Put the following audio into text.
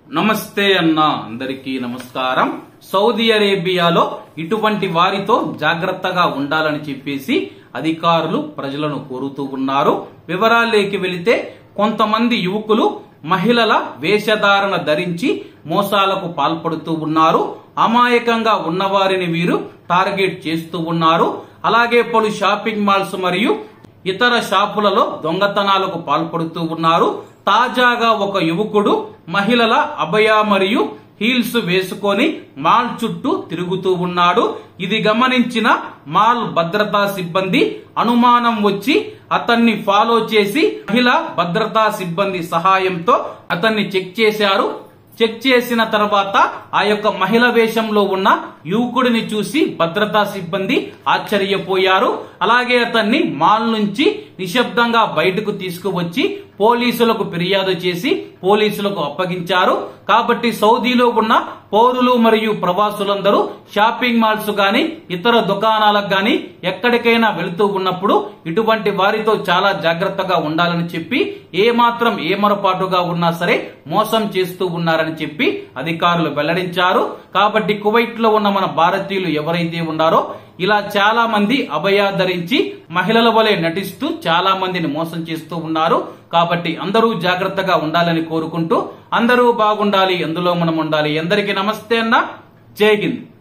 నమస్తే అన్న అందరికీ నమస్కారం సౌదీ అరేబియాలో ఇటువంటి వారితో జాగ్రత్తగా ఉండాలని చెప్పేసి అధికారులు ప్రజలను కోరుతూ ఉన్నారు వివరాల్లోకి వెళితే కొంతమంది యువకులు మహిళల వేషధారణ ధరించి మోసాలకు పాల్పడుతూ ఉన్నారు అమాయకంగా ఉన్నవారిని వీరు టార్గెట్ చేస్తూ ఉన్నారు అలాగే పలు షాపింగ్ మాల్స్ మరియు ఇతర షాపులలో దొంగతనాలకు పాల్పడుతూ ఉన్నారు తాజాగా ఒక యువకుడు మహిళల అభయ మరియు హీల్స్ వేసుకొని మాల్ చుట్టూ తిరుగుతూ ఉన్నాడు ఇది గమనించిన మాల్ భద్రతా సిబ్బంది అనుమానం వచ్చి అతన్ని ఫాలో చేసి మహిళ భద్రతా సిబ్బంది సహాయంతో అతన్ని చెక్ చేశారు చెక్ చేసిన తర్వాత ఆ యొక్క మహిళ వేషంలో ఉన్న యువకుడిని చూసి భద్రతా సిబ్బంది ఆశ్చర్యపోయారు అలాగే అతన్ని మాల్ నుంచి నిశ్శబ్దంగా బయటకు తీసుకువచ్చి పోలీసులకు ఫిర్యాదు చేసి పోలీసులకు అప్పగించారు కాబట్టి సౌదీలో ఉన్న పౌరులు మరియు ప్రవాసులందరూ షాపింగ్ మాల్స్ గాని ఇతర దుకాణాలకు గాని ఎక్కడికైనా వెళుతూ ఉన్నప్పుడు ఇటువంటి వారితో చాలా జాగ్రత్తగా ఉండాలని చెప్పి ఏ మాత్రం ఏమరపాటుగా ఉన్నా సరే మోసం చేస్తూ ఉన్నారని చెప్పి అధికారులు వెల్లడించారు కాబట్టి కువైట్ లో ఉన్న మన భారతీయులు ఎవరైతే ఉన్నారో ఇలా చాలా మంది అభయ ధరించి మహిళల వలె నటిస్తూ చాలా మందిని మోసం చేస్తూ ఉన్నారు కాబట్టి అందరూ జాగ్రత్తగా ఉండాలని కోరుకుంటూ అందరూ బాగుండాలి ఎందులో మనం ఉండాలి అందరికీ నమస్తే అన్న జై హింద్